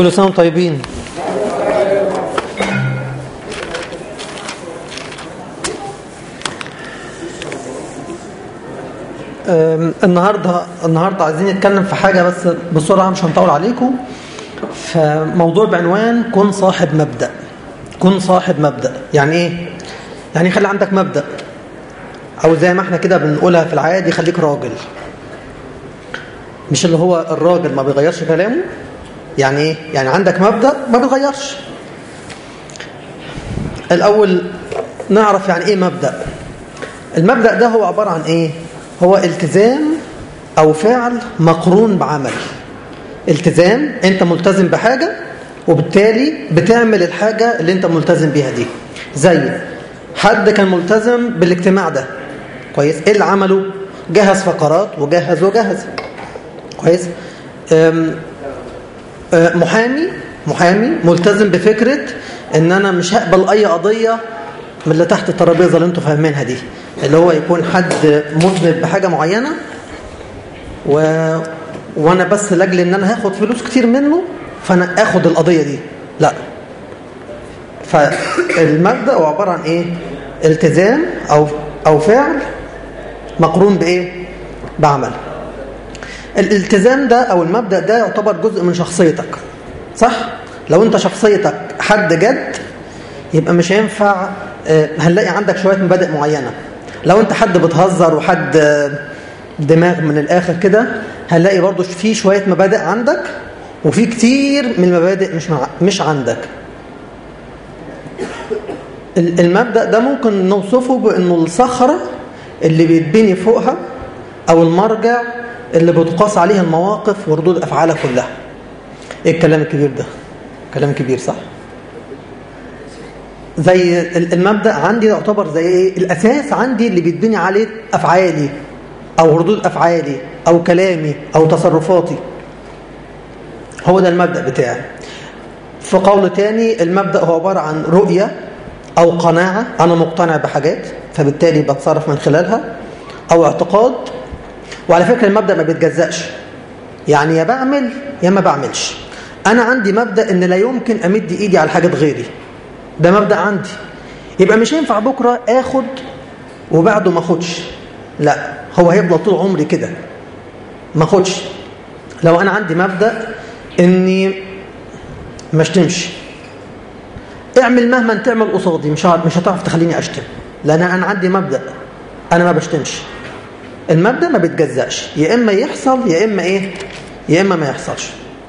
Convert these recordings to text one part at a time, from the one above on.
كل سنة وانتم طيبين أم، النهارده النهارده عايزين نتكلم في حاجه بس بسرعه مش هنطول عليكم فموضوع بعنوان كن صاحب مبدا كن صاحب مبدا يعني ايه يعني خلي عندك مبدا او زي ما احنا كده بنقولها في العادي خليك راجل مش اللي هو الراجل ما بيغيرش كلامه يعني ايه يعني عندك مبدا ما بيتغيرش الاول نعرف يعني ايه مبدا المبدا ده هو عباره عن ايه هو التزام او فعل مقرون بعمل التزام انت ملتزم بحاجه وبالتالي بتعمل الحاجه اللي انت ملتزم بيها دي زي حد كان ملتزم بالاجتماع ده كويس ايه اللي عمله جهز فقرات وجهز وجهز كويس أم أه، محامي محامي ملتزم بفكره ان انا مش هقبل اي قضيه من اللي تحت الترابيزه اللي انتوا فاهمينها دي اللي هو يكون حد مذنب بحاجه معينه و... وانا بس لاجل ان انا هاخد فلوس كتير منه فانا اخد القضيه دي لا فالمبدا هو عباره عن ايه التزام او او فعل مقرون بايه بعمل الالتزام ده او المبدا ده يعتبر جزء من شخصيتك صح لو انت شخصيتك حد جد يبقى مش هينفع آه، هنلاقي عندك شويه مبادئ معينه لو انت حد بتهزر وحد آه، دماغ من الاخر كده هنلاقي برضو في شويه مبادئ عندك وفي كتير من المبادئ مش مع مش عندك ال- المبدا ده ممكن نوصفه بانه الصخره اللي بيتبني فوقها او المرجع اللي بتقاس عليه المواقف وردود افعالها كلها ايه الكلام الكبير ده كلام كبير صح زي ال- المبدا عندي يعتبر زي ايه الاساس عندي اللي بيتبني عليه افعالي او ردود افعالي او كلامي او تصرفاتي هو ده المبدا بتاعي في قول تاني المبدا هو عباره عن رؤيه او قناعه انا مقتنع بحاجات فبالتالي بتصرف من خلالها او اعتقاد وعلى فكره المبدا ما بيتجزأش يعني يا بعمل يا ما بعملش انا عندي مبدا ان لا يمكن امد ايدي على حاجه غيري ده مبدا عندي يبقى مش هينفع بكره اخد وبعده ما اخدش لا هو هيفضل طول عمري كده ما اخدش لو انا عندي مبدا اني ما اشتمش اعمل مهما تعمل قصادي مش هت- مش هتعرف تخليني اشتم لان انا عندي مبدا انا ما بشتمش المبدا ما بيتجزأش يا اما يحصل يا اما ايه يا اما ما يحصلش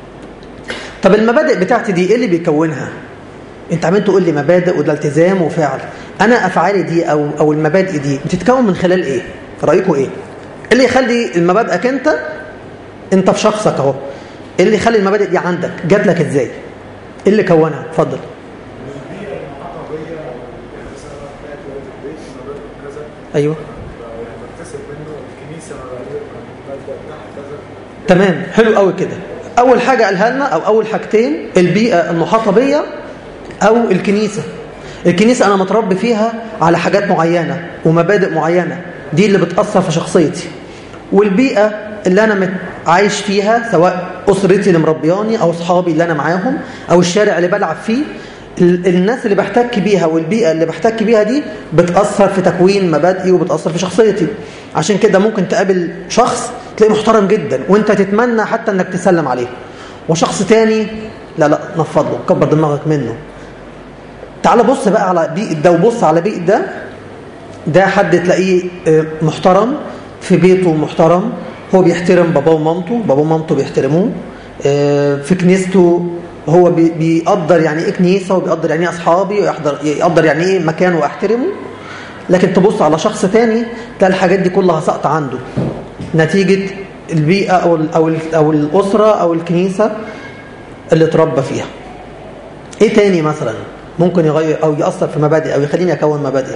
طب المبادئ بتاعتي دي ايه اللي بيكونها انت عمال تقول لي مبادئ وده التزام وفعل انا افعالي دي او او المبادئ دي بتتكون من خلال ايه في رايكم ايه ايه اللي يخلي مبادئك انت انت في شخصك اهو ايه اللي يخلي المبادئ دي عندك جات لك ازاي ايه اللي كونها اتفضل البيئة المحيطة بيا مثلا طلعت ولاد البيت مبادئ كذا ايوه يعني بكتسب منه الكنيسة المبدأ بتاعها كذا تمام حلو قوي كده اول حاجه قالها لنا او اول حاجتين البيئه المحاطه بيا او الكنيسه الكنيسه انا متربي فيها على حاجات معينه ومبادئ معينه دي اللي بتاثر في شخصيتي والبيئه اللي انا مت- عايش فيها سواء اسرتي اللي مربياني او اصحابي اللي انا معاهم او الشارع اللي بلعب فيه ال- الناس اللي بحتك بيها والبيئه اللي بحتك بيها دي بتاثر في تكوين مبادئي وبتاثر في شخصيتي عشان كده ممكن تقابل شخص تلاقيه محترم جدا وانت تتمنى حتى انك تسلم عليه وشخص تاني لا لا نفض له كبر دماغك منه تعال بص بقى على بيئة ده وبص على بيئة ده ده حد تلاقيه آه، محترم في بيته محترم هو بيحترم باباه ومامته باباه ومامته بيحترموه آه، في كنيسته هو بي- بيقدر يعني ايه كنيسه وبيقدر يعني ايه اصحابي ويقدر يقدر يعني ايه مكان واحترمه لكن تبص على شخص تاني تلاقي الحاجات دي كلها سقط عنده نتيجه البيئه او ال او ال او الاسره او الكنيسه اللي اتربى فيها ايه تاني مثلا ممكن يغير او ياثر في مبادئ او يخليني اكون مبادئ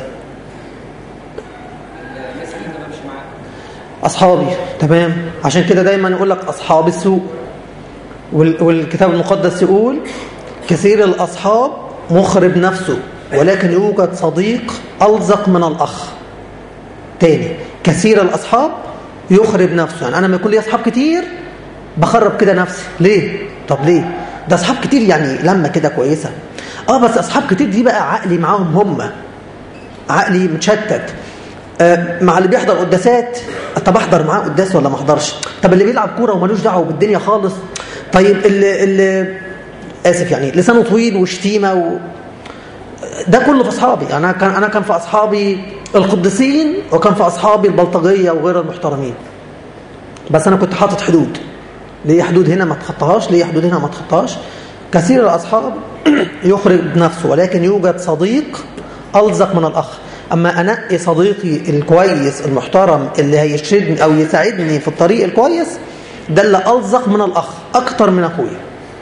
الناس اللي انت بمشي معاها أصحابي تمام عشان كده دايما يقول لك أصحاب السوء وال- والكتاب المقدس يقول كثير الأصحاب مخرب نفسه ولكن يوجد صديق ألزق من الأخ تاني كثير الأصحاب يخرب نفسه يعني أنا لما يكون لي أصحاب كتير بخرب كده نفسي ليه؟ طب ليه؟ ده اصحاب كتير يعني لما كده كويسه اه بس اصحاب كتير دي بقى عقلي معاهم هم عقلي متشتت آه مع اللي بيحضر قداسات طب احضر معاه قداس ولا ما احضرش طب اللي بيلعب كوره ومالوش دعوه بالدنيا خالص طيب اللي, اللي اسف يعني لسانه طويل وشتيمه و... ده كله في اصحابي انا كان انا كان في اصحابي القديسين وكان في اصحابي البلطجيه وغير المحترمين بس انا كنت حاطط حدود ليه حدود هنا ما تخطاهاش ليه حدود هنا ما تخطاهاش كثير الاصحاب يخرج نفسه ولكن يوجد صديق الزق من الاخ اما انقي صديقي الكويس المحترم اللي هيرشدني او يساعدني في الطريق الكويس ده اللي الزق من الاخ اكتر من اخويا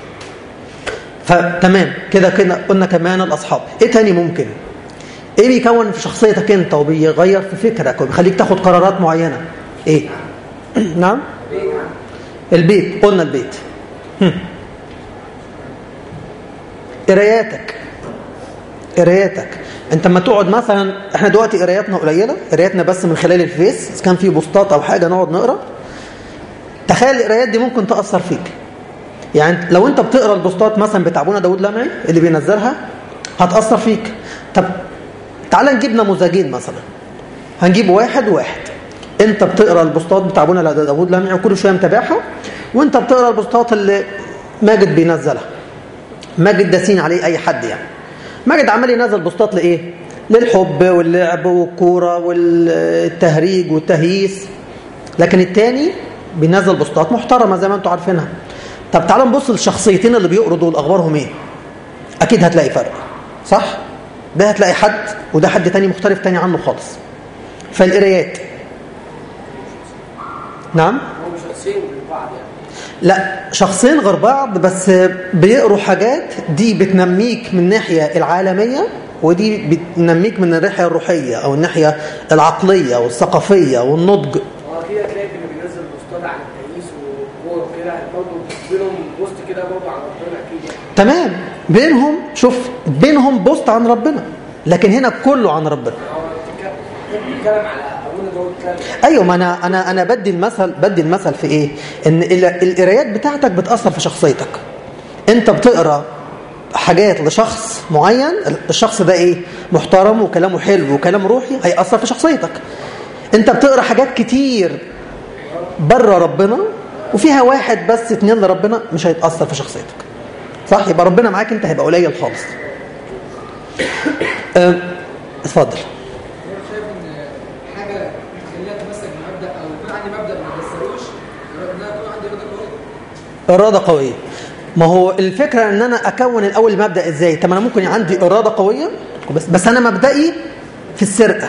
فتمام كده كده قلنا كمان الاصحاب ايه تاني ممكن ايه بيكون في شخصيتك انت وبيغير في فكرك وبيخليك تاخد قرارات معينه ايه نعم البيت قلنا البيت هم. قراياتك قراياتك انت لما تقعد مثلا احنا دلوقتي قراياتنا قليله قراياتنا بس من خلال الفيس اذا كان في بوستات او حاجه نقعد نقرا تخيل القرايات دي ممكن تاثر فيك يعني لو انت بتقرا البوستات مثلا بتاع ابونا داوود لمعي اللي بينزلها هتاثر فيك طب تعال نجيب نموذجين مثلا هنجيب واحد وواحد انت بتقرا البوستات بتاع ابونا داوود لمعي وكل شويه متابعها وانت بتقرا البوستات اللي ماجد بينزلها ماجد داسين عليه اي حد يعني ماجد عمال ينزل بوستات لايه للحب واللعب والكوره والتهريج والتهييس لكن التاني بينزل بوستات محترمه زي ما انتم عارفينها طب تعالوا نبص للشخصيتين اللي بيقروا دول اخبارهم ايه اكيد هتلاقي فرق صح ده هتلاقي حد وده حد تاني مختلف تاني عنه خالص فالقرايات نعم هم شخصين من بعض يعني لا شخصين غير بعض بس بيقروا حاجات دي بتنميك من الناحية العالمية ودي بتنميك من الناحية الروحية أو الناحية العقلية والثقافية والنضج هو اكيد هتلاقي اللي بينزل بوستات عن التأنيس والكورة وكده برضه بينهم بوست كده برضه عن ربنا اكيد يعني تمام بينهم شوف بينهم بوست عن ربنا لكن هنا كله عن ربنا هو بتتكلم- بيتكلم على ابونا داوود كلام ايوه ما انا انا انا بدي المثل بدي المثل في ايه ان ال- القرايات بتاعتك بتاثر في شخصيتك انت بتقرا حاجات لشخص معين الشخص ده ايه محترم وكلامه حلو وكلام روحي هيأثر في شخصيتك انت بتقرا حاجات كتير بره ربنا وفيها واحد بس اتنين لربنا مش هيتأثر في شخصيتك صح يبقى ربنا معاك انت هيبقى قليل خالص اه، اتفضل شايف ان حاجه تخليها تمسك بمبدا او يكون عندي مبدا ما بكسروش ان انا يكون عندي رضا قوي إرادة قوية ما هو الفكرة ان انا اكون الاول المبدأ ازاي طب انا ممكن يبقى عندي إرادة قوية بس بس انا مبدئي في السرقة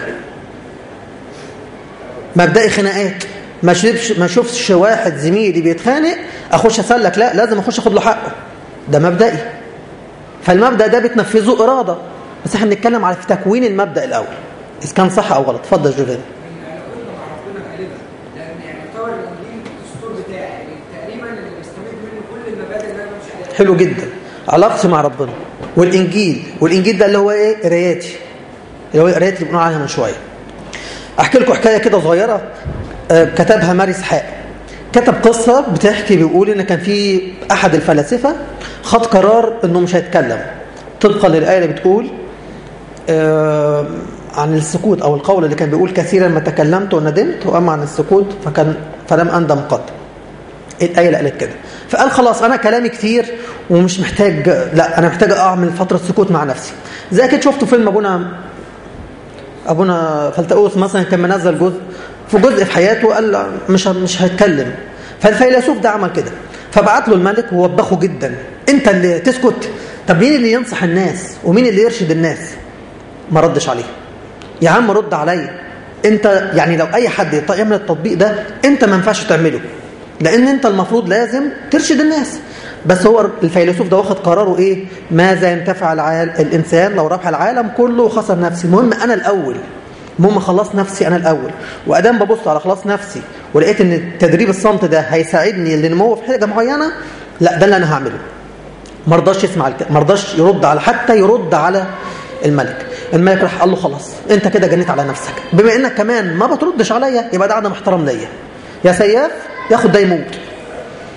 مبدئي خناقات ما اشوفش ما اشوفش واحد زميلي بيتخانق اخش اسلك لا لازم اخش اخد له حقه ده مبدئي فالمبدأ ده بتنفذه إرادة بس احنا بنتكلم على في تكوين المبدأ الاول اذا كان صح او غلط اتفضل جوفين ان علاقتنا مع ربنا غالبا لان يعني يعتبر الانجيل الدستور بتاعي يعني تقريبا اللي بستمد منه كل المبادئ اللي انا بمشي عليها حلو جدا علاقتي مع ربنا والانجيل والانجيل ده اللي هو ايه قراياتي اللي هو قراياتي اللي بنقول عليها من شويه احكي لكم حكايه كده صغيره آه، كتبها ماري اسحاق كتب قصه بتحكي بيقول ان كان في احد الفلاسفه خد قرار انه مش هيتكلم طبقا للايه اللي بتقول آه، عن السكوت او القول اللي كان بيقول كثيرا ما تكلمت وندمت واما عن السكوت فكان فلم اندم قط الآية اللي قالت كده فقال خلاص أنا كلامي كتير ومش محتاج لا أنا محتاج أعمل فترة سكوت مع نفسي زي كده شفتوا فيلم أبونا أبونا فلتقوس مثلا كان منزل جزء في جزء في حياته قال مش مش هيتكلم فالفيلسوف ده عمل كده فبعت له الملك ووبخه جدا أنت اللي تسكت طب مين اللي ينصح الناس ومين اللي يرشد الناس ما ردش عليه يا عم رد عليا انت يعني لو اي حد يط- يعمل التطبيق ده انت ما ينفعش تعمله لان انت المفروض لازم ترشد الناس بس هو الفيلسوف ده واخد قراره ايه ماذا ينتفع العال... الانسان لو ربح العالم كله وخسر نفسي المهم انا الاول المهم خلاص نفسي انا الاول وادام ببص على خلاص نفسي ولقيت ان تدريب الصمت ده هيساعدني للنمو في حاجه معينه لا ده اللي انا هعمله ما رضاش يسمع الك... ما رضاش يرد على حتى يرد على الملك الملك راح قال له خلاص انت كده جنيت على نفسك بما انك كمان ما بتردش عليا يبقى ده عدم احترام ليا يا سياف ياخد ده يموت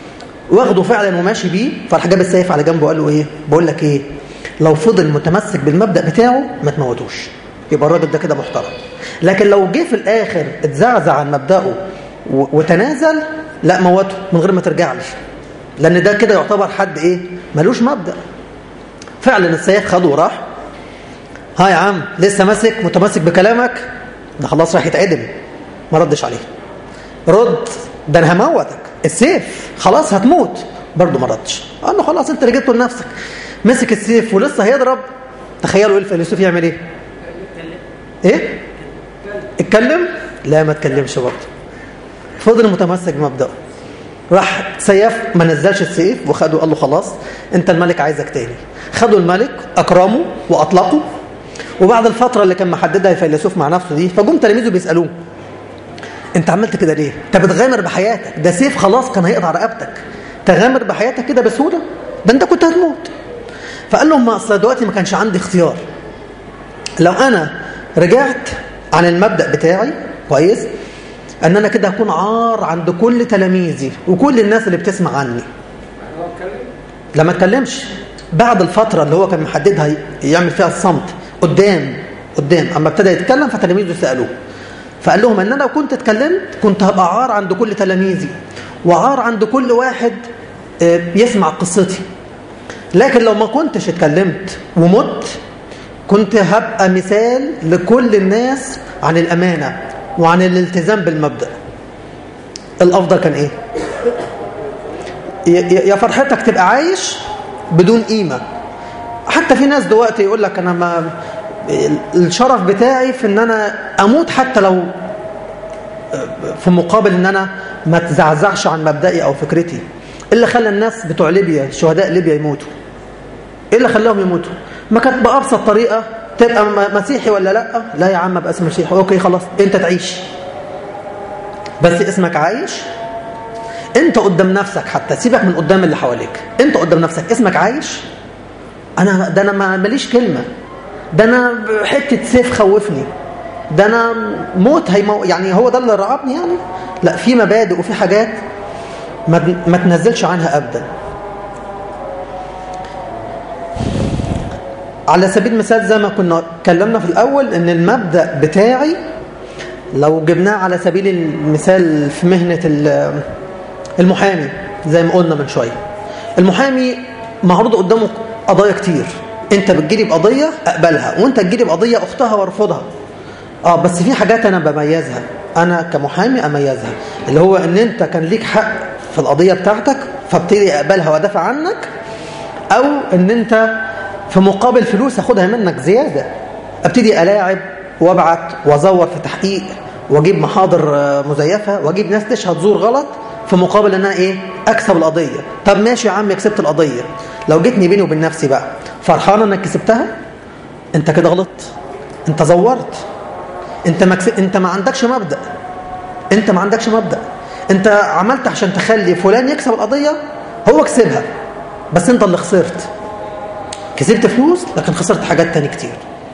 واخده فعلا وماشي بيه فراح جاب السيف على جنبه وقال له ايه بقول لك ايه لو فضل متمسك بالمبدا بتاعه ما تموتوش يبقى الراجل ده كده محترم لكن لو جه في الاخر اتزعزع عن مبداه و- وتنازل لا موته من غير ما ترجع لي لان ده كده يعتبر حد ايه ملوش مبدا فعلا السيف خده وراح ها يا عم لسه ماسك متمسك بكلامك ده خلاص راح يتعدم ما ردش عليه رد ده انا هموتك السيف خلاص هتموت برضه ما ردش قال له خلاص انت اللي جبته لنفسك مسك السيف ولسه هيضرب تخيلوا ايه الفيلسوف يعمل ايه ايه اتكلم لا ما اتكلمش برضه فضل متمسك بمبدأه راح سيف ما نزلش السيف وخده قال له خلاص انت الملك عايزك تاني خدوا الملك اكرمه واطلقه وبعد الفتره اللي كان محددها الفيلسوف مع نفسه دي فجم تلاميذه بيسالوه انت عملت كده ليه انت بتغامر بحياتك ده سيف خلاص كان هيقطع رقبتك تغامر بحياتك كده بسهوله ده انت كنت هتموت فقال لهم ما اصل دلوقتي ما كانش عندي اختيار لو انا رجعت عن المبدا بتاعي كويس ان انا كده هكون عار عند كل تلاميذي وكل الناس اللي بتسمع عني يعني هو اتكلم لما اتكلمش بعد الفتره اللي هو كان محددها يعمل فيها الصمت قدام قدام اما ابتدى يتكلم فتلاميذه سالوه فقال لهم ان انا لو كنت اتكلمت كنت هبقى عار عند كل تلاميذي وعار عند كل واحد آه، يسمع قصتي لكن لو ما كنتش اتكلمت ومت كنت هبقى مثال لكل الناس عن الامانه وعن الالتزام بالمبدا الافضل كان ايه يا- يا يا فرحتك تبقى عايش بدون قيمه حتى في ناس دلوقتي يقول لك انا ما الشرف بتاعي في ان انا اموت حتى لو في مقابل ان انا ما اتزعزعش عن مبدئي او فكرتي ايه اللي خلى الناس بتوع ليبيا شهداء ليبيا يموتوا ايه اللي خلاهم يموتوا ما كانت بابسط طريقه تبقى م- مسيحي ولا لا لا يا عم ابقى اسم مسيحي اوكي خلاص انت تعيش بس اسمك عايش انت قدام نفسك حتى سيبك من قدام اللي حواليك انت قدام نفسك اسمك عايش انا ده انا ما- ماليش كلمه ده انا حته سيف خوفني ده انا موت هيمو يعني هو ده اللي رعبني يعني لا في مبادئ وفي حاجات ما ما تنزلش عنها ابدا على سبيل المثال زي ما كنا اتكلمنا في الاول ان المبدا بتاعي لو جبناه على سبيل المثال في مهنه ال- المحامي زي ما قلنا من شويه المحامي معروض قدامه قضايا كتير انت بتجيلي بقضيه اقبلها وانت تجيلي بقضيه اختها وارفضها اه بس في حاجات انا بميزها انا كمحامي اميزها اللي هو ان انت كان ليك حق في القضيه بتاعتك فابتدي اقبلها وادافع عنك او ان انت في مقابل فلوس اخدها منك زياده ابتدي الاعب وابعت وازور في تحقيق واجيب محاضر آه، مزيفه واجيب ناس تشهد زور غلط في مقابل ان انا ايه اكسب القضيه طب ماشي يا عم كسبت القضيه لو جيتني بيني وبين نفسي بقى فرحان انك كسبتها انت كده غلطت انت زورت انت ما كس- انت ما عندكش مبدا انت ما عندكش مبدا انت عملت عشان تخلي فلان يكسب القضيه هو كسبها بس انت اللي خسرت كسبت فلوس لكن خسرت حاجات تاني كتير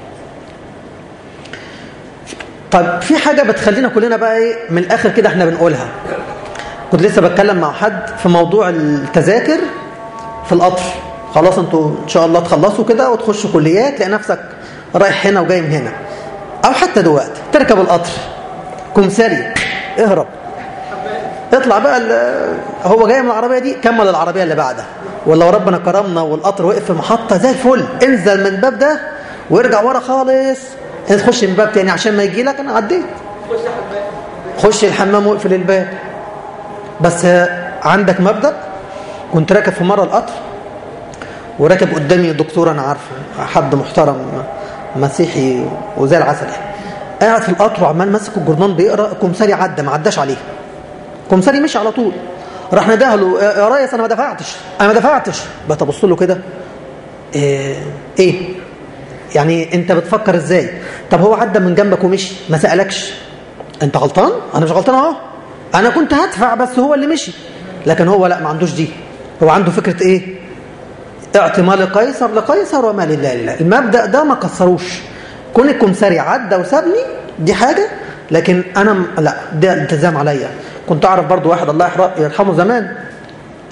طيب في حاجة بتخلينا كلنا بقى ايه من الآخر كده احنا بنقولها كنت لسه بتكلم مع حد في موضوع التذاكر في القطر خلاص انتوا ان شاء الله تخلصوا كده وتخشوا كليات تلاقي نفسك رايح هنا وجاي من هنا او حتى دلوقتي تركب القطر كمثري اهرب اطلع بقى ال- هو جاي من العربيه دي كمل العربيه اللي بعدها ولو ربنا كرمنا والقطر وقف في محطه زي الفل انزل من الباب ده وارجع ورا خالص انت تخش من باب تاني عشان ما يجي لك انا عديت خش الحمام واقفل الباب بس عندك مبدا كنت راكب في مره القطر وراكب قدامي دكتور انا عارفه حد محترم مسيحي وزي العسل قاعد في القطر وعمال ماسك الجرنان بيقرا الكمثري عدى ما عداش عليه كمثري مشي على طول راح نداه له يا ريس انا ما دفعتش انا ما دفعتش بقى تبص له كده ايه, ايه يعني انت بتفكر ازاي طب هو عدى من جنبك ومشي ما سالكش انت غلطان انا مش غلطان اهو انا كنت هدفع بس هو اللي مشي لكن هو لا ما عندوش دي هو عنده فكره ايه اعطي ما لقيصر لقيصر وما لله لله المبدا ده ما كسروش كون الكمثري عدى وسابني دي حاجه لكن انا م- لا ده التزام عليا كنت اعرف برضو واحد الله يحرق- يرحمه زمان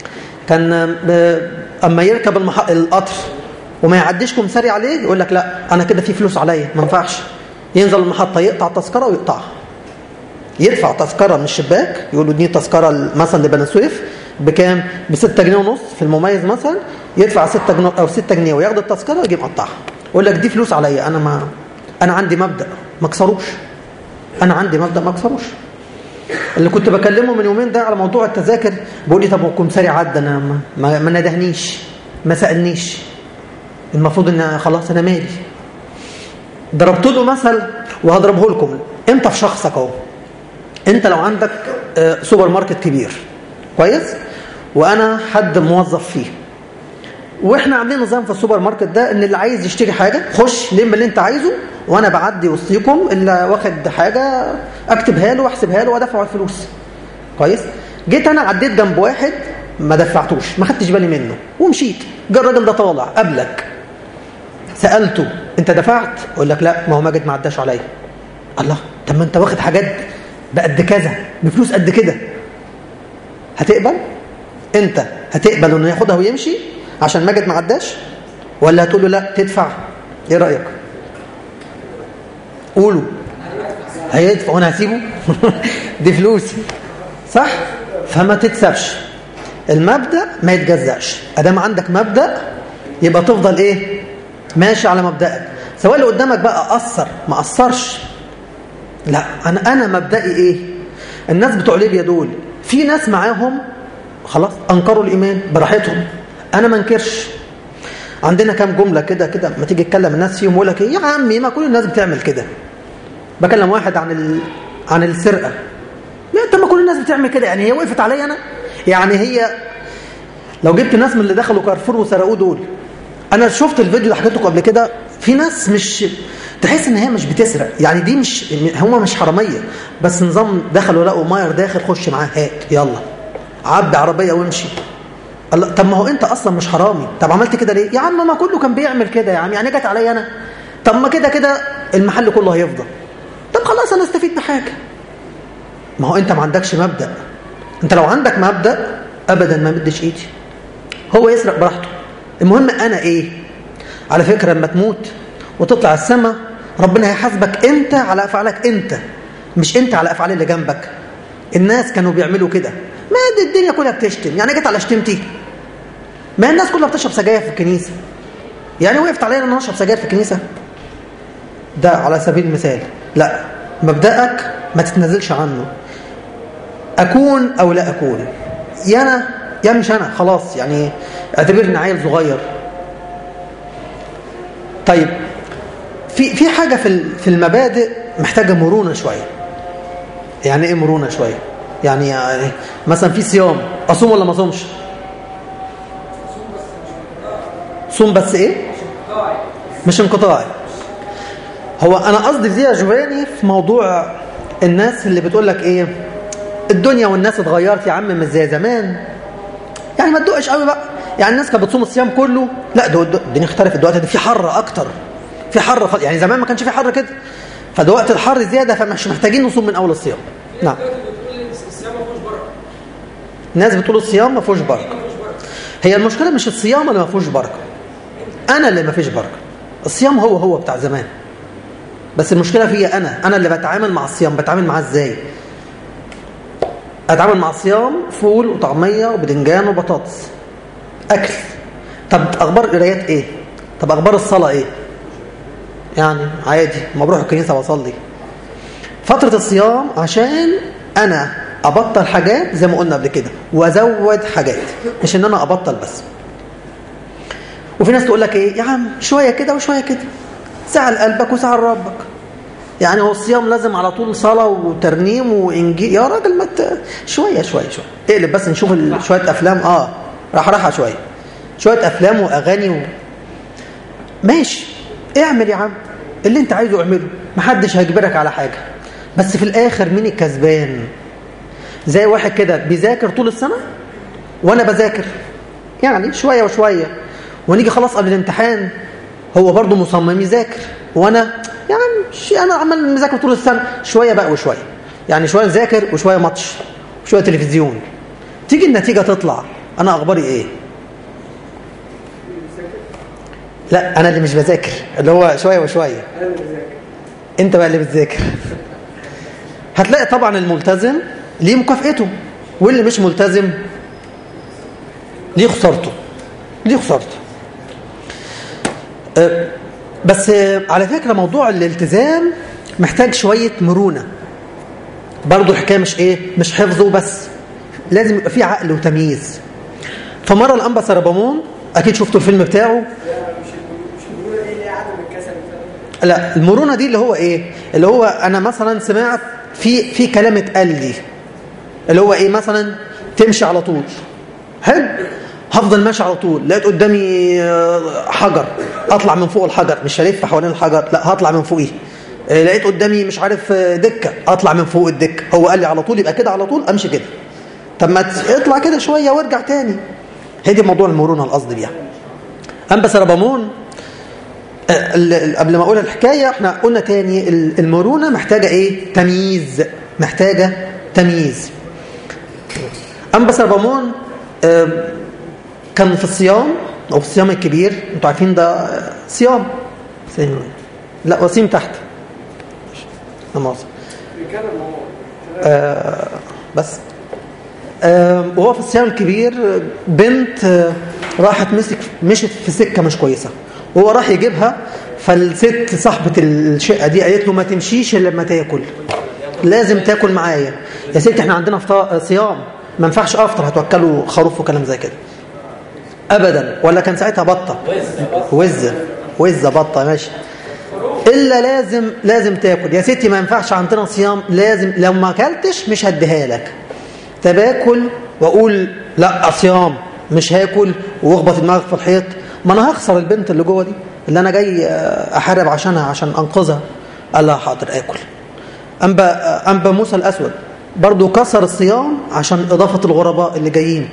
كان آه، اما يركب المح... القطر وما يعديش كمساري عليه يقول لك لا انا كده في فلوس عليا ما ينفعش ينزل المحطه يقطع التذكره ويقطعها يدفع تذكره من الشباك يقول له دي تذكره مثلا لبني سويف بكام ب 6 جنيه ونص في المميز مثلا يدفع 6 جنيه او 6 جنيه وياخد التذكره ويجي مقطعها يقول لك دي فلوس عليا انا ما انا عندي مبدا ما اكسروش انا عندي مبدا ما اكسروش اللي كنت بكلمه من يومين ده على موضوع التذاكر بيقول لي طب هو الكمساري عدى انا ما, ما, ما ندهنيش ما سالنيش المفروض ان خلاص انا مالي ضربت له مثل وهضربه لكم انت في شخصك اهو انت لو عندك آه، سوبر ماركت كبير كويس وانا حد موظف فيه واحنا عاملين نظام في السوبر ماركت ده ان اللي عايز يشتري حاجه خش لم اللي انت عايزه وانا بعدي وسطيكم اللي واخد حاجه اكتبها له واحسبها له وادفعه الفلوس كويس جيت انا عديت جنب واحد ما دفعتوش ما خدتش بالي منه ومشيت جه الراجل ده طالع قبلك سالته انت دفعت يقول لك لا ما هو ماجد ما عداش عليا الله طب ما انت واخد حاجات بقد كذا بفلوس قد كده هتقبل انت هتقبل انه ياخدها ويمشي عشان ماجد ما عداش ولا هتقول له لا تدفع ايه رايك قولوا هيدفع وانا هسيبه دي فلوسي صح فما تتسابش المبدا ما يتجزأش ادام عندك مبدا يبقى تفضل ايه ماشي على مبدأك سواء اللي قدامك بقى قصر ما قصرش لا انا انا مبدئي ايه الناس بتوع ليبيا دول في ناس معاهم خلاص انكروا الايمان براحتهم انا ما انكرش عندنا كام جمله كده كده ما تيجي تكلم الناس فيهم يقول لك ايه يا عمي ما كل الناس بتعمل كده بكلم واحد عن ال... عن السرقه ما انت ما كل الناس بتعمل كده يعني هي وقفت عليا انا يعني هي لو جبت ناس من اللي دخلوا كارفور وسرقوه دول انا شفت الفيديو اللي حكيته قبل كده في ناس مش تحس ان هي مش بتسرق يعني دي مش هم مش حراميه بس نظام دخلوا لقوا ماير داخل خش معاه هات يلا عبي عربيه وامشي الله طب ما هو انت اصلا مش حرامي طب عملت كده ليه يا عم ما كله كان بيعمل كده يا عم يعني جت عليا انا طب ما كده كده المحل كله هيفضل طب خلاص انا استفيد بحاجه ما هو انت ما عندكش مبدا انت لو عندك مبدا ابدا ما مدش ايدي هو يسرق براحته المهم انا ايه على فكره لما تموت وتطلع السماء ربنا هيحاسبك انت على افعالك انت مش انت على افعال اللي جنبك الناس كانوا بيعملوا كده ما دي الدنيا كلها بتشتم يعني جت على شتمتي ما الناس كلها بتشرب سجاير في الكنيسه يعني وقفت عليا ان انا اشرب سجاير في الكنيسه ده على سبيل المثال لا مبدأك ما تتنازلش عنه أكون أو لا أكون يا أنا يا مش أنا خلاص يعني اعتبرني عيل صغير طيب في في حاجة في في المبادئ محتاجة مرونة شوية يعني إيه مرونة شوية يعني, يعني مثلا في صيام أصوم ولا ما أصومش صوم بس إيه مش انقطاعي هو انا قصدي في دي يا جواني في موضوع الناس اللي بتقول لك ايه الدنيا والناس اتغيرت يا عم مش زي زمان يعني ما تدقش قوي بقى يعني الناس كانت بتصوم الصيام كله لا ده الدنيا اختلفت دلوقتي ده في حر اكتر في حر ف... يعني زمان ما كانش في حر كده فدلوقتي الحر زياده فمش محتاجين نصوم من اول الصيام نعم الناس بتقول الصيام ما فيهوش بركه هي المشكله مش الصيام اللي ما فيهوش بركه انا اللي ما فيش بركه الصيام هو هو بتاع زمان بس المشكلة فيا أنا أنا اللي بتعامل مع الصيام بتعامل معاه إزاي أتعامل مع الصيام فول وطعمية وبدنجان وبطاطس أكل طب أخبار قرايات إيه طب أخبار الصلاة إيه يعني عادي ما بروح الكنيسة وأصلي فترة الصيام عشان أنا أبطل حاجات زي ما قلنا قبل كده وأزود حاجات مش إن أنا أبطل بس وفي ناس تقول لك إيه يا عم شوية كده وشوية كده ساعة لقلبك وساعة لربك يعني هو الصيام لازم على طول صلاة وترنيم وإنجيل يا راجل ما ت... شوية شوية شوية اقلب بس نشوف ال... شوية أفلام آه راح راحة شوية شوية أفلام وأغاني و... ماشي اعمل يا عم اللي انت عايزه اعمله محدش هيجبرك على حاجة بس في الآخر مين الكسبان زي واحد كده بيذاكر طول السنة وأنا بذاكر يعني شوية وشوية ونيجي خلاص قبل الامتحان هو برضه مصمم يذاكر وانا يعني انا عمال مذاكر طول السنه شويه بقى وشويه يعني شويه نذاكر وشويه ماتش وشويه تلفزيون تيجي النتيجه تطلع انا اخباري ايه لا انا اللي مش بذاكر اللي هو شويه وشويه انا اللي بذاكر انت بقى اللي بتذاكر هتلاقي طبعا الملتزم ليه مكافئته واللي مش ملتزم ليه خسارته ليه خسارته أه، بس أه، على فكرة موضوع الالتزام محتاج شوية مرونة برضو الحكاية مش ايه مش حفظه بس لازم يبقى فيه عقل وتمييز فمرة الأنبا سربامون أكيد شفتوا الفيلم بتاعه مش مش المرونه دي اللي هي عدم الكسل مثلا لا المرونه دي اللي هو ايه اللي هو انا مثلا سمعت في في كلام اتقال لي اللي هو ايه مثلا تمشي على طول حلو هفضل ماشي على طول لقيت قدامي آه، حجر اطلع من فوق الحجر مش هلف حوالين الحجر لا هطلع من فوقيه آه، لقيت قدامي مش عارف آه، دكه اطلع من فوق الدكه هو قال لي على طول يبقى كده على طول امشي كده طب ما ت- اطلع كده شويه وارجع تاني هي دي موضوع المرونه القصد بيها انبس ربامون ال- ال- قبل ما اقول الحكايه احنا قلنا تاني ال- المرونه محتاجه ايه تمييز محتاجه تمييز انبس ربامون آم، كان في الصيام او في الصيام الكبير انتوا عارفين ده آه، صيام صيام. لا وسيم تحت لا مؤاخذة. بيتكلم هو آه، بس آه، وهو في الصيام الكبير آه، بنت آه، راحت مسك مشت في سكه مش كويسه وهو راح يجيبها فالست صاحبه الشقه دي قالت له ما تمشيش الا لما تاكل لازم تاكل معايا يا ستي احنا عندنا فطا- صيام ما ينفعش افطر هتوكلوا خروف وكلام زي كده ابدا ولا كان ساعتها بطه وزه وزه بطه ماشي الا لازم لازم تاكل يا ستي ما ينفعش عندنا صيام لازم لو ما اكلتش مش هديها لك طب اكل واقول لا صيام مش هاكل واخبط دماغك في الحيط ما انا هخسر البنت اللي جوه دي اللي انا جاي آه، احارب عشانها عشان انقذها قال لها حاضر اكل انبا آه، انبا موسى الاسود برضه كسر الصيام عشان اضافه الغرباء اللي جايين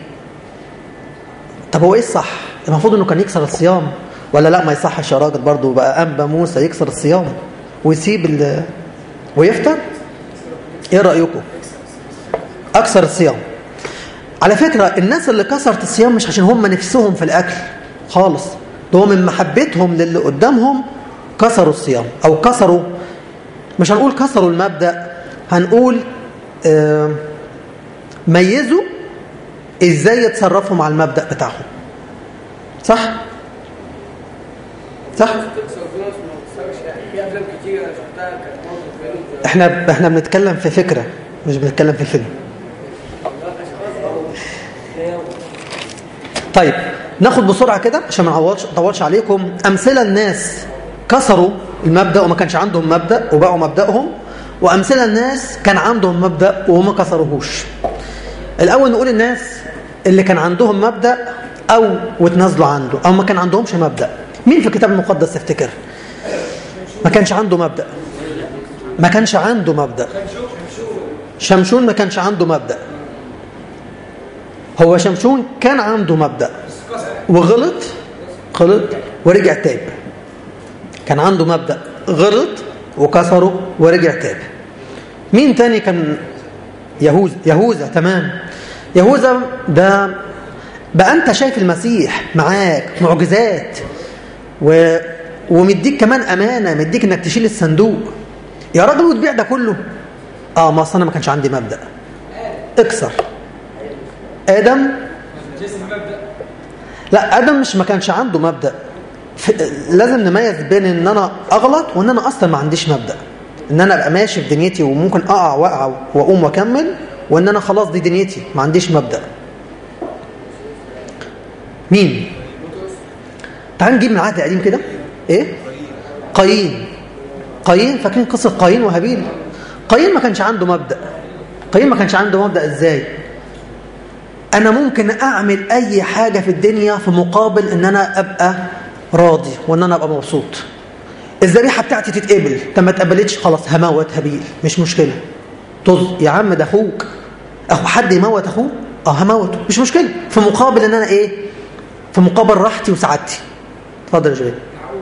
طب هو ايه الصح المفروض انه كان يكسر الصيام ولا لا ما يصحش يا راجل برضه بقى انبا موسى يكسر الصيام ويسيب ال ويفطر ايه رايكم اكسر الصيام على فكره الناس اللي كسرت الصيام مش عشان هم نفسهم في الاكل خالص ده هو من محبتهم للي قدامهم كسروا الصيام او كسروا مش هنقول كسروا المبدا هنقول آه ميزوا ازاي يتصرفوا مع المبدا بتاعهم صح صح تكسر في ناس ما بتكسرش يعني في افلام كتير انا شفتها كانت برضه فيلم احنا احنا بنتكلم في فكره مش بنتكلم في فيلم طيب ناخد بسرعه كده عشان ما نطولش نطولش عليكم امثله الناس كسروا المبدا وما كانش عندهم مبدا وبقوا مبداهم وامثله الناس كان عندهم مبدا وما كسروهوش الاول نقول الناس اللي كان عندهم مبدا او وتنازلوا عنده او ما كان عندهمش مبدا مين في الكتاب المقدس تفتكر ما كانش عنده مبدا ما كانش عنده مبدا شمشون ما كانش عنده مبدا هو شمشون كان عنده مبدا وغلط غلط ورجع تاب كان عنده مبدا غلط وكسره ورجع تاب مين تاني كان يهوذا يهوذا تمام يهوذا ده بقى انت شايف المسيح معاك معجزات و... ومديك كمان امانه مديك انك تشيل الصندوق يا راجل وتبيع ده كله اه ما اصل انا ما كانش عندي مبدا اكسر ادم لا ادم مش ما كانش عنده مبدا ف... لازم نميز بين ان انا اغلط وان انا اصلا ما عنديش مبدا ان انا ابقى ماشي في دنيتي وممكن اقع واقع واقوم واكمل وان انا خلاص دي دنيتي ما عنديش مبدا مين تعال نجيب من العهد القديم كده ايه قايين قايين فاكرين قصه قايين وهابيل قايين ما كانش عنده مبدا قايين ما كانش عنده مبدا ازاي انا ممكن اعمل اي حاجه في الدنيا في مقابل ان انا ابقى راضي وان انا ابقى مبسوط الذبيحه بتاعتي تتقبل طب ما اتقبلتش خلاص هموت هابيل مش مشكله طز يا عم ده اخوك اخو حد يموت اخوه اه هموته مش مشكله في مقابل ان انا ايه في مقابل راحتي وسعادتي اتفضل يا جبال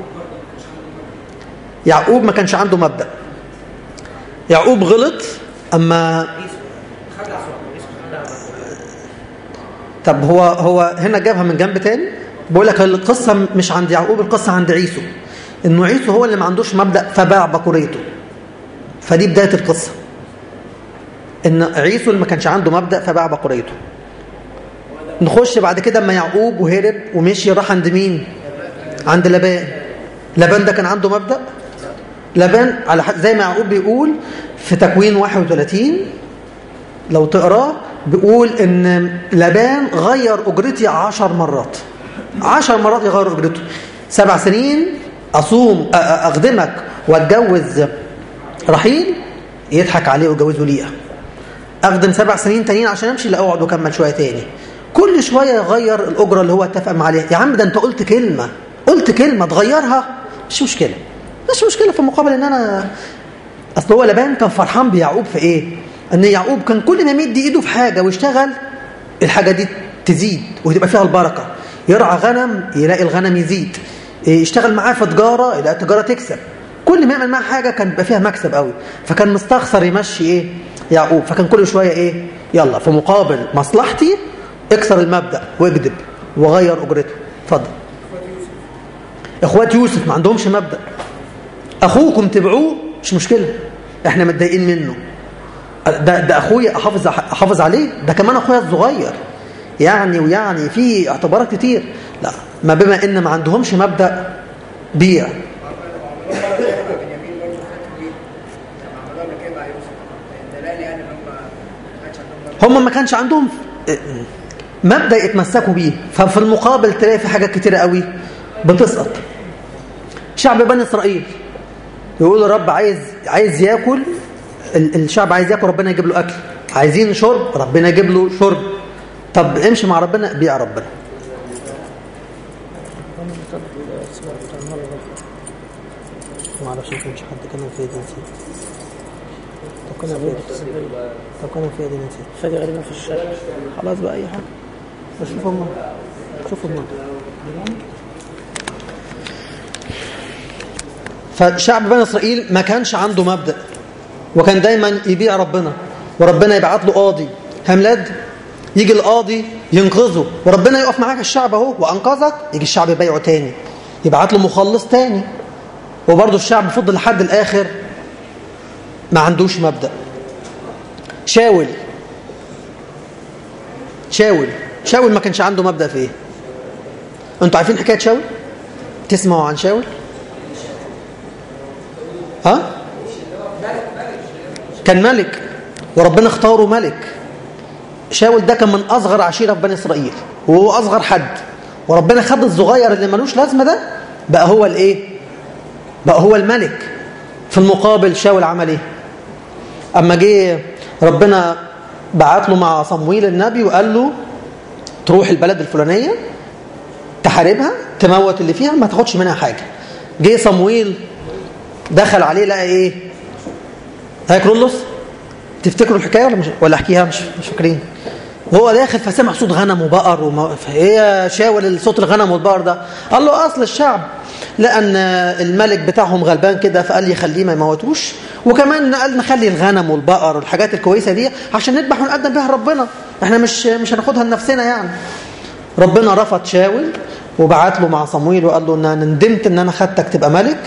يعقوب ما كانش عنده مبدا يعقوب غلط اما طب هو هو هنا جابها من جنب تاني بقول لك القصه مش عند يعقوب القصه عند عيسو انه عيسو هو اللي ما عندوش مبدا فباع بكوريته فدي بدايه القصه ان عيسو اللي ما كانش عنده مبدا فباع بكوريته نخش بعد كده اما يعقوب وهرب ومشي راح عند مين عند لبان لبان ده كان عنده مبدا لبان على حد زي ما يعقوب بيقول في تكوين 31 لو تقراه بيقول ان لبان غير اجرتي عشر مرات عشر مرات يغير اجرته سبع سنين اصوم أ- أ- اخدمك واتجوز رحيل يضحك عليه ويجوزه ليها اخدم سبع سنين تانيين عشان امشي لا اقعد واكمل شويه تاني كل شويه يغير الاجره اللي هو اتفق معاه عليها يا عم ده انت قلت كلمه قلت كلمه تغيرها مش مشكله مش مشكله في المقابل ان انا اصل هو لبان كان فرحان بيعقوب في ايه ان يعقوب كان كل ما يمد ايده في حاجه ويشتغل الحاجه دي تزيد وتبقى فيها البركه يرعى غنم يلاقي الغنم يزيد إيه، يشتغل معاه في تجاره يلاقي التجاره تكسب كل ما يعمل معاه حاجه كان بيبقى فيها مكسب قوي فكان مستخسر يمشي ايه يعقوب فكان كل شويه ايه يلا في مقابل مصلحتي اكسر المبدا واكذب وغير اجرته اتفضل اخوات يوسف ما عندهمش مبدا اخوكم تبعوه مش مشكله احنا متضايقين منه ده ده اخويا احافظ احافظ عليه ده كمان اخويا الصغير يعني ويعني في اعتبارات كتير لا ما بما ان ما عندهمش مبدا بيع بنيامين برضه فاكر ليه؟ لما عملوها قبل كده مع يوسف دلالي يعني ان هم ما كانش عندهم هم ما كانش عندهم مبدا يتمسكوا بيه ففي المقابل تلاقي في حاجات كتيره قوي بتسقط شعب بني اسرائيل يقول الرب عايز عايز ياكل ال- الشعب عايز ياكل ربنا يجيب له اكل عايزين شرب ربنا يجيب له شرب طب امشي مع ربنا بيع ربنا معرفش يكونش حد كان في يدي نسيت طب كان في يدي طب كان في يدي نسيت فادي غالبا في الشارع خلاص بقى اي حاجه بس شوف هم شوف هم فشعب بني اسرائيل ما كانش عنده مبدا وكان دايما يبيع ربنا وربنا يبعت له قاضي هملاد يجي القاضي ينقذه وربنا يقف معاك الشعب اهو وانقذك يجي الشعب يبيعه تاني يبعت له مخلص تاني وبرضه الشعب فضل لحد الاخر ما عندوش مبدا شاول شاول شاول ما كانش عنده مبدأ في ايه انتوا عارفين حكاية شاول تسمعوا عن شاول ها كان ملك وربنا اختاره ملك شاول ده كان من اصغر عشيرة في بني اسرائيل وهو اصغر حد وربنا خد الصغير اللي ملوش لازمة ده بقى هو الايه بقى هو الملك في المقابل شاول عمل ايه اما جه ربنا بعت له مع صمويل النبي وقال له تروح البلد الفلانيه تحاربها تموت اللي فيها ما تاخدش منها حاجه جه صمويل دخل عليه لقى ايه هاي كرولوس تفتكروا الحكايه ولا مش ولا احكيها مش مش فاكرين وهو داخل فسمع صوت غنم وبقر وما فهي شاول صوت الغنم والبقر ده قال له اصل الشعب لان الملك بتاعهم غلبان كده فقال لي خليه ما يموتوش وكمان قال نخلي الغنم والبقر والحاجات الكويسه دي عشان نذبح ونقدم بيها ربنا احنا مش مش هناخدها لنفسنا يعني ربنا رفض شاول وبعت له مع صمويل وقال له ان انا ندمت ان انا خدتك تبقى ملك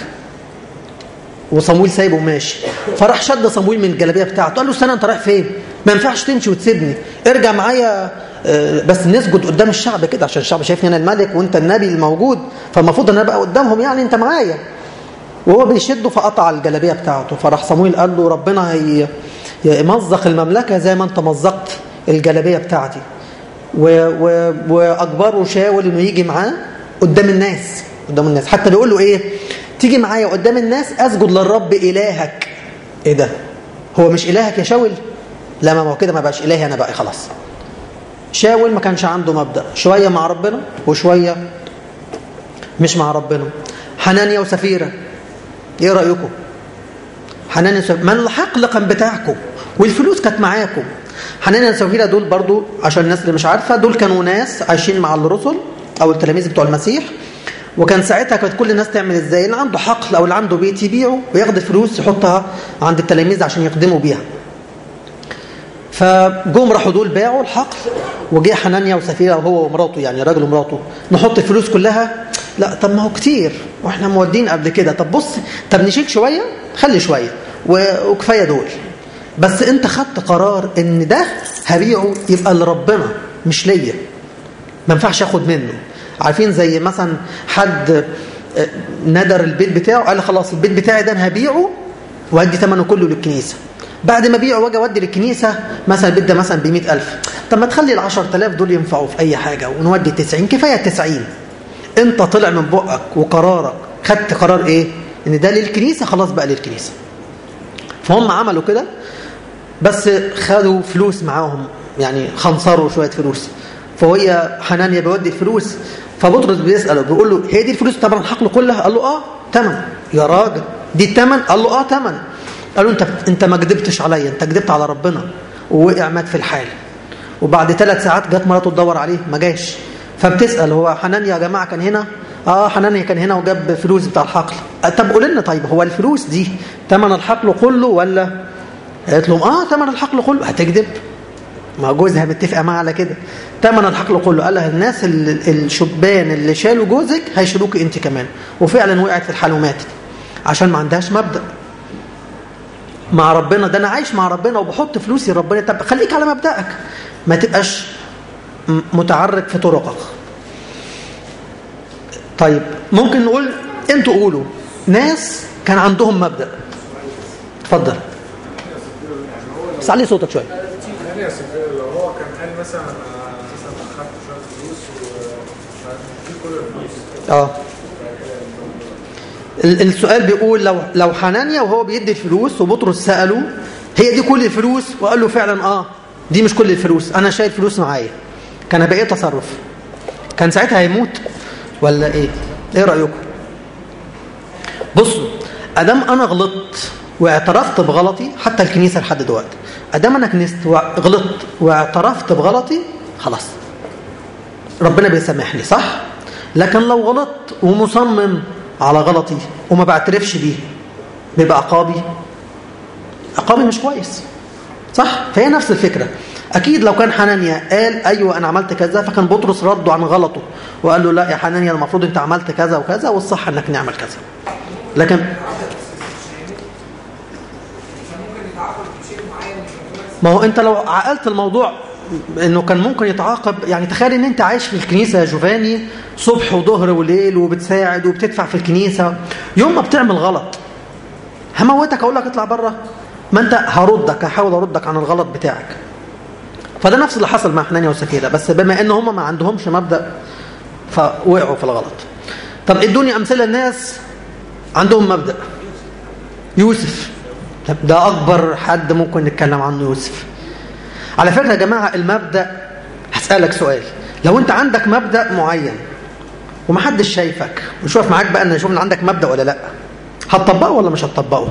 وصمويل سايبه وماشي فراح شد صمويل من الجلابيه بتاعته قال له استنى انت رايح فين ما ينفعش تمشي وتسيبني ارجع معايا آه، بس نسجد قدام الشعب كده عشان الشعب شايفني انا الملك وانت النبي الموجود فالمفروض ان انا ابقى قدامهم يعني انت معايا وهو بيشده فقطع الجلابيه بتاعته فراح صمويل قال له ربنا هي يمزق المملكه زي ما انت مزقت الجلابيه بتاعتي و... و... واجبره شاول انه يجي معاه قدام الناس قدام الناس حتى بيقول له ايه تيجي معايا قدام الناس اسجد للرب الهك ايه ده هو مش الهك يا شاول لا ما هو كده ما بقاش الهي انا بقى خلاص شاول ما كانش عنده مبدا شويه مع ربنا وشويه مش مع ربنا حنانيا وسفيره ايه رايكم حنانيا وسفيره ما الحقلقا بتاعكم والفلوس كانت معاكم حنانيا وسفيره دول برضو عشان الناس اللي مش عارفه دول كانوا ناس عايشين مع الرسل او التلاميذ بتوع المسيح وكان ساعتها كانت كل الناس تعمل ازاي اللي عنده حقل او اللي عنده بيت يبيعه وياخد الفلوس يحطها عند التلاميذ عشان يقدموا بيها فجم راحوا دول باعوا الحقل وجه حنانيا وسفيرة وهو ومراته يعني راجل ومراته نحط الفلوس كلها لا طب ما هو كتير واحنا مودين قبل كده طب بص طب نشيل شوية خلي شوية و- وكفاية دول بس انت خدت قرار ان ده هبيعه يبقى لربنا مش ليا ما ينفعش اخد منه عارفين زي مثلا حد آه، ندر البيت بتاعه قال خلاص البيت بتاعي ده انا هبيعه وادي ثمنه كله للكنيسه بعد ما ابيعه واجي اودي للكنيسه مثلا البيت ده مثلا ب 100000 طب ما تخلي ال 10000 دول ينفعوا في اي حاجه ونودي 90 كفايه 90 انت طلع من بقك وقرارك خدت قرار ايه ان ده للكنيسه خلاص بقى للكنيسه فهم عملوا كده بس خدوا فلوس معاهم يعني خنصروا شوية فلوس فهي حنانيا بيودي الفلوس فبطرس بيسأله بيقول له هي دي الفلوس طبعا الحقل كلها قال له اه تمن يا راجل دي التمن قال له اه تمن قال له انت انت ما كدبتش عليا انت كدبت على ربنا ووقع مات في الحال وبعد ثلاث ساعات جت مراته تدور عليه ما جاش فبتسأل هو حنانيا يا جماعة كان هنا اه حنانيا كان هنا وجاب فلوس بتاع الحقل آه، طب قول لنا طيب هو الفلوس دي تمن الحقل كله ولا قالت لهم اه ثمن الحقل كله هتكذب ما جوزها متفقه معاه على كده ثمن الحقل كله قال لها الناس ال- الشبان اللي شالوا جوزك هيشيلوك انت كمان وفعلا وقعت في الحال وماتت عشان ما عندهاش مبدا مع ربنا ده انا عايش مع ربنا وبحط فلوسي ربنا طب خليك على مبدأك ما تبقاش م- متعرج في طرقك طيب ممكن نقول انتوا قولوا ناس كان عندهم مبدأ اتفضل بس علي صوتك شويه يعني يا سفير لو هو كان قال مثلا أنا مثلا اخدت شويه فلوس ومش كل الفلوس اه ال- السؤال بيقول لو لو حنانيا وهو بيدي الفلوس وبطرس سأله هي دي كل الفلوس وقال له فعلا اه دي مش كل الفلوس انا شايل فلوس معايا كان هيبقى ايه تصرف كان ساعتها هيموت ولا ايه ايه رايكم بصوا ادام انا غلطت واعترفت بغلطي حتى الكنيسه لحد دلوقتي ادام انا كنست وغلطت واعترفت بغلطي خلاص ربنا بيسامحني صح لكن لو غلطت ومصمم على غلطي وما بعترفش بيه بيبقى عقابي عقابي مش كويس صح فهي نفس الفكرة أكيد لو كان حنانيا قال أيوة أنا عملت كذا فكان بطرس رده عن غلطه وقال له لا يا حنانيا المفروض أنت عملت كذا وكذا والصح أنك نعمل كذا لكن ممكن يتعاقب بشيء معين مش موجود. ما هو انت لو عقلت الموضوع انه كان ممكن يتعاقب يعني تخيل ان انت عايش في الكنيسه يا جوفاني صبح وظهر وليل وبتساعد وبتدفع في الكنيسه يوم ما بتعمل غلط هموتك اقول لك اطلع بره ما انت هردك هحاول اردك عن الغلط بتاعك فده نفس اللي حصل مع حنانيا وسفيرة بس بما ان هم ما عندهمش مبدا فوقعوا في الغلط طب ادوني امثله الناس عندهم مبدا يوسف طب ده اكبر حد ممكن نتكلم عنه يوسف على فكره يا جماعه المبدا هسالك سؤال لو انت عندك مبدا معين ومحدش شايفك مش واقف معاك بقى ان نشوف ان عندك مبدا ولا لا هتطبقه ولا مش هتطبقه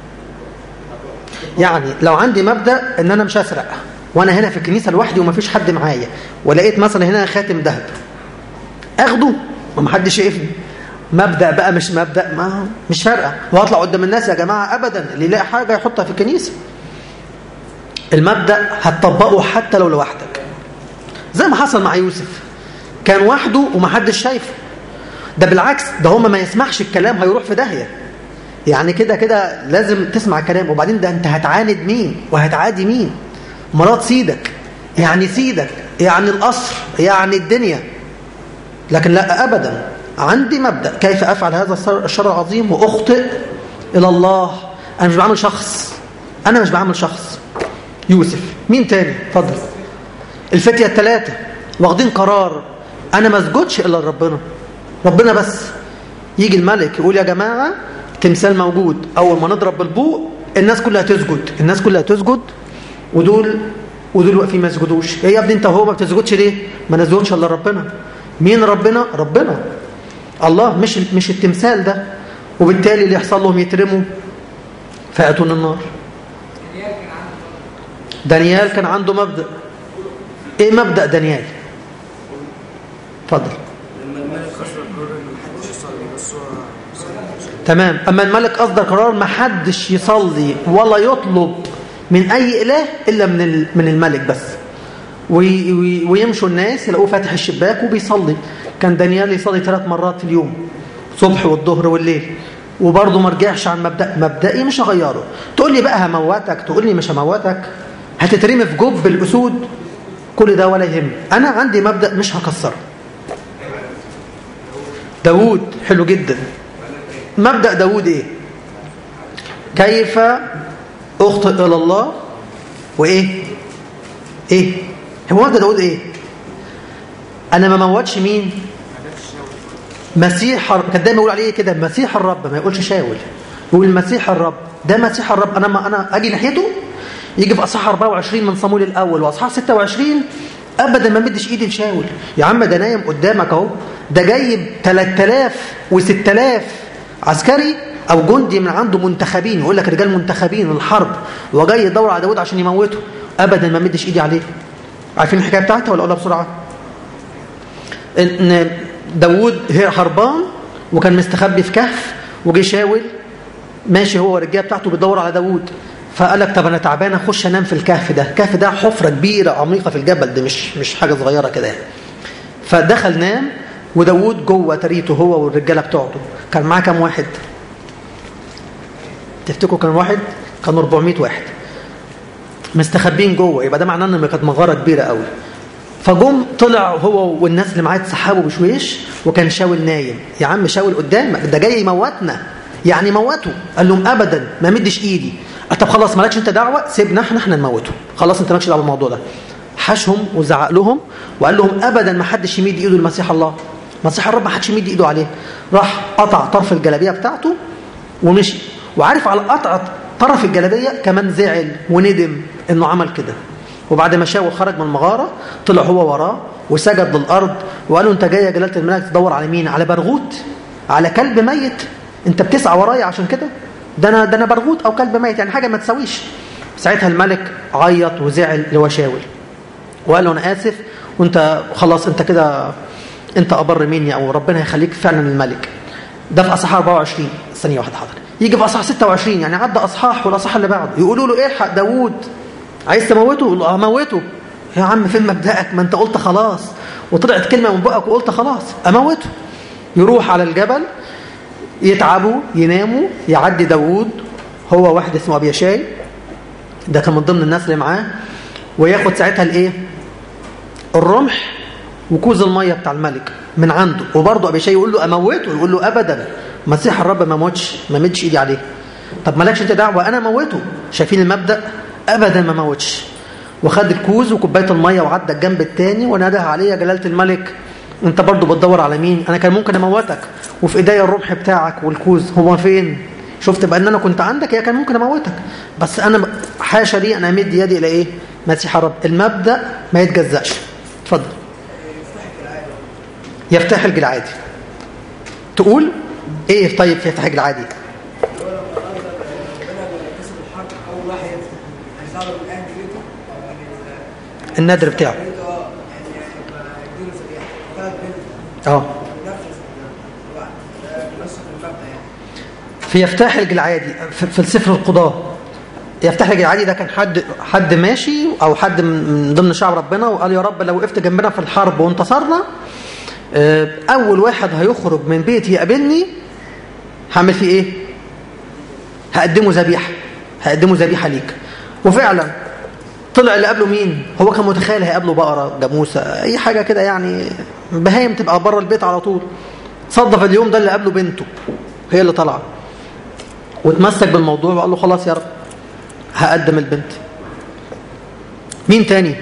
يعني لو عندي مبدا ان انا مش هسرق وانا هنا في الكنيسه لوحدي ومفيش حد معايا ولقيت مثلا هنا خاتم ذهب اخده ومحدش شايفني مبدا بقى مش مبدا ما مش فارقه وهطلع قدام الناس يا جماعه ابدا اللي يلاقي حاجه يحطها في الكنيسه المبدا هتطبقه حتى لو لوحدك زي ما حصل مع يوسف كان وحده ومحدش شايفه ده بالعكس ده هم ما يسمعش الكلام هيروح في داهيه يعني كده كده لازم تسمع كلام وبعدين ده انت هتعاند مين وهتعادي مين مرات سيدك يعني سيدك يعني القصر يعني الدنيا لكن لا ابدا عندي مبدا كيف افعل هذا الشر العظيم واخطئ الى الله انا مش بعمل شخص انا مش بعمل شخص يوسف مين تاني اتفضل الفتيه الثلاثه واخدين قرار انا ما اسجدش الا لربنا ربنا بس يجي الملك يقول يا جماعه تمثال موجود اول ما نضرب بالبوق الناس كلها تسجد الناس كلها تسجد ودول ودول واقفين ما يسجدوش ايه يا ابني انت وهو ما بتسجدش ليه ما نسجدش الا ربنا مين ربنا ربنا الله مش مش التمثال ده وبالتالي اللي يحصل لهم يترموا فاتون النار دانيال كان عنده مبدا ايه مبدا دانيال اتفضل لما الملك اصدر قرار ان محدش يصلي بس هو تمام اما الملك اصدر قرار ما حدش يصلي ولا يطلب من اي اله الا من ال- من الملك بس وي- وي- ويمشوا الناس يلاقوه فاتح الشباك وبيصلي كان دانيال يصلي ثلاث مرات في اليوم صبح والظهر والليل وبرضه ما رجعش عن مبدا مبدئي مش هغيره تقول لي بقى هموتك تقول لي مش هموتك هتترمي في جب الاسود كل ده ولا يهم انا عندي مبدا مش هكسره داوود حلو جدا مبدا داوود ايه كيف اخطئ الى الله وايه ايه هو مبدا داوود ايه انا ما موتش مين مسيح الر- كان دايما يقول عليه كده مسيح الرب ما يقولش شاول يقول مسيح الرب ده مسيح الرب انا ما انا اجي ناحيته يجي في اصحاح 24 من صمويل الاول واصحاح 26 ابدا ما مدش ايدي لشاول يا عم ده نايم قدامك اهو ده جايب 3000 و6000 عسكري او جندي من عنده منتخبين يقول لك رجال منتخبين الحرب وجاي يدور على داود عشان يموته ابدا ما مدش ايدي عليه عارفين الحكايه بتاعتها ولا اقولها بسرعه ان داوود هربان وكان مستخبي في كهف وجه شاول ماشي هو والرجاله بتاعته بيدور على داوود فقال لك طب انا تعبان اخش انام في الكهف ده الكهف ده حفره كبيره عميقه في الجبل ده مش مش حاجه صغيره كده يعني فدخل نام وداوود جوه تريته هو والرجاله بتوعته كان معاه كام واحد تفتكروا كان واحد كانوا 400 واحد مستخبين جوه يبقى ده معناه ان كانت مغاره كبيره قوي فجم طلع هو والناس اللي معاه اتسحبوا بشويش وكان شاول نايم يا عم شاول قدامك ده جاي يموتنا يعني موته قال لهم ابدا ما مدش ايدي قال طب خلاص مالكش انت دعوه سيبنا احنا احنا نموته خلاص انت مالكش دعوه بالموضوع ده حشهم وزعق لهم وقال لهم ابدا ما حدش يمد ايده لمسيح الله مسيح الرب ما حدش يمد ايده عليه راح قطع طرف الجلابيه بتاعته ومشي وعارف على قطع طرف الجلابيه كمان زعل وندم انه عمل كده وبعد ما شاول خرج من المغاره طلع هو وراه وسجد للارض وقال له انت جاي يا جلاله الملك تدور على مين على برغوت على كلب ميت انت بتسعى ورايا عشان كده ده انا ده انا برغوت او كلب ميت يعني حاجه ما تساويش ساعتها الملك عيط وزعل اللي هو شاول وقال له انا اسف وانت خلاص انت كده انت ابر مني او ربنا هيخليك فعلا الملك ده في اصحاح 24 ثانيه واحده حاضر يجي في اصحاح 26 يعني عدى اصحاح والاصحاح اللي بعده يقولوا له الحق داوود عايز تموته يقول له اه موته يا عم فين مبدأك ما انت قلت خلاص وطلعت كلمه من بقك وقلت خلاص اموته يروح على الجبل يتعبوا يناموا يعدي داوود هو واحد اسمه ابي شاي ده كان من ضمن الناس اللي معاه وياخد ساعتها الايه الرمح وكوز الميه بتاع الملك من عنده وبرضه ابي شاي يقول له اموته يقول له ابدا مسيح الرب ما موتش ما مدش ايدي عليه طب مالكش انت دعوه انا موته شايفين المبدا ابدا ما موتش وخد الكوز وكوبايه الميه وعدى الجنب الثاني ونادى عليه يا جلاله الملك انت برضه بتدور على مين انا كان ممكن اموتك وفي ايديا الرمح بتاعك والكوز هو فين شفت بقى ان انا كنت عندك هي كان ممكن اموتك بس انا حاشا لي انا امد يدي الى ايه مسيح الرب المبدا ما يتجزاش اتفضل يفتح الجلعادي تقول ايه طيب في يفتح الجلعادي النادر بتاعه اه في يفتح الجلعادي في في السفر القضاة يفتح الجلعادي ده كان حد حد ماشي او حد من ضمن شعب ربنا وقال يا رب لو وقفت جنبنا في الحرب وانتصرنا آه، اول واحد هيخرج من بيتي يقابلني هعمل فيه ايه هقدمه ذبيحه هقدمه ذبيحه ليك وفعلا طلع اللي قبله مين هو كان متخيل هيقابله بقره جاموسه اي حاجه كده يعني بهايم تبقى بره البيت على طول صدف اليوم ده اللي قابله بنته هي اللي طالعه واتمسك بالموضوع وقال له خلاص يا رب هقدم البنت مين تاني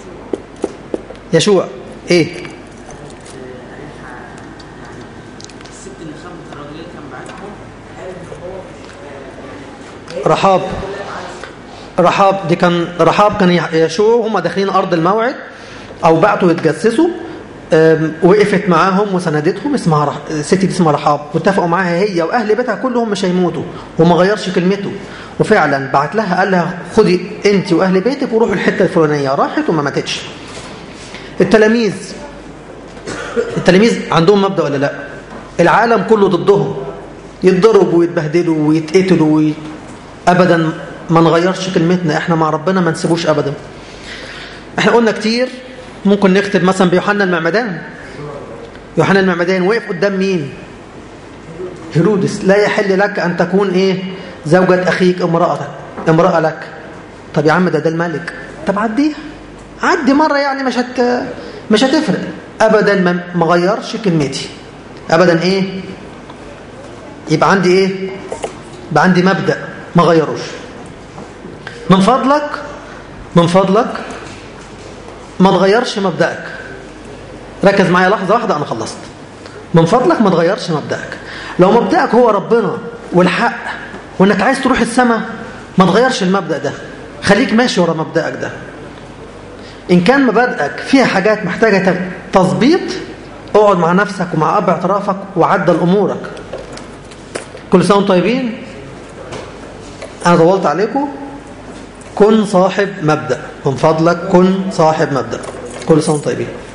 يشوع ايه الست اللي خبت الراجلين كان بعتهم رحاب رحاب دي كان رحاب كان يشوع وهم داخلين ارض الموعد او بعتوا يتجسسوا أم، وقفت معاهم وسندتهم اسمها رح... الست دي اسمها رحاب واتفقوا معاها هي واهل بيتها كلهم مش هيموتوا وما غيرش كلمته وفعلا بعت لها قال لها خدي انت واهل بيتك وروحوا الحته الفلانيه راحت وما ماتتش التلاميذ التلاميذ عندهم مبدا ولا لا العالم كله ضدهم يتضربوا ويتبهدلوا ويتقتلوا وي... ابدا ما نغيرش كلمتنا احنا مع ربنا ما نسيبوش ابدا احنا قلنا كتير ممكن نكتب مثلا بيوحنا المعمدان يوحنا المعمدان وقف قدام مين هيرودس لا يحل لك ان تكون ايه زوجة اخيك امرأة امرأة لك طب يا عم ده ده الملك طب عديها عدي مرة يعني مش هت مش هتفرق ابدا ما ما غيرش كلمتي ابدا ايه يبقى عندي ايه يبقى عندي مبدأ ما غيروش من فضلك من فضلك ما تغيرش مبدأك ركز معايا لحظة واحدة أنا خلصت من فضلك ما تغيرش مبدأك لو مبدأك هو ربنا والحق وإنك عايز تروح السماء ما تغيرش المبدأ ده خليك ماشي ورا مبدأك ده إن كان مبادئك فيها حاجات محتاجة تظبيط اقعد مع نفسك ومع أب اعترافك وعدل أمورك كل سنة وانتم طيبين أنا طولت عليكم كن صاحب مبدأ من فضلك كن صاحب مبدأ كل سنة وانتم طيبين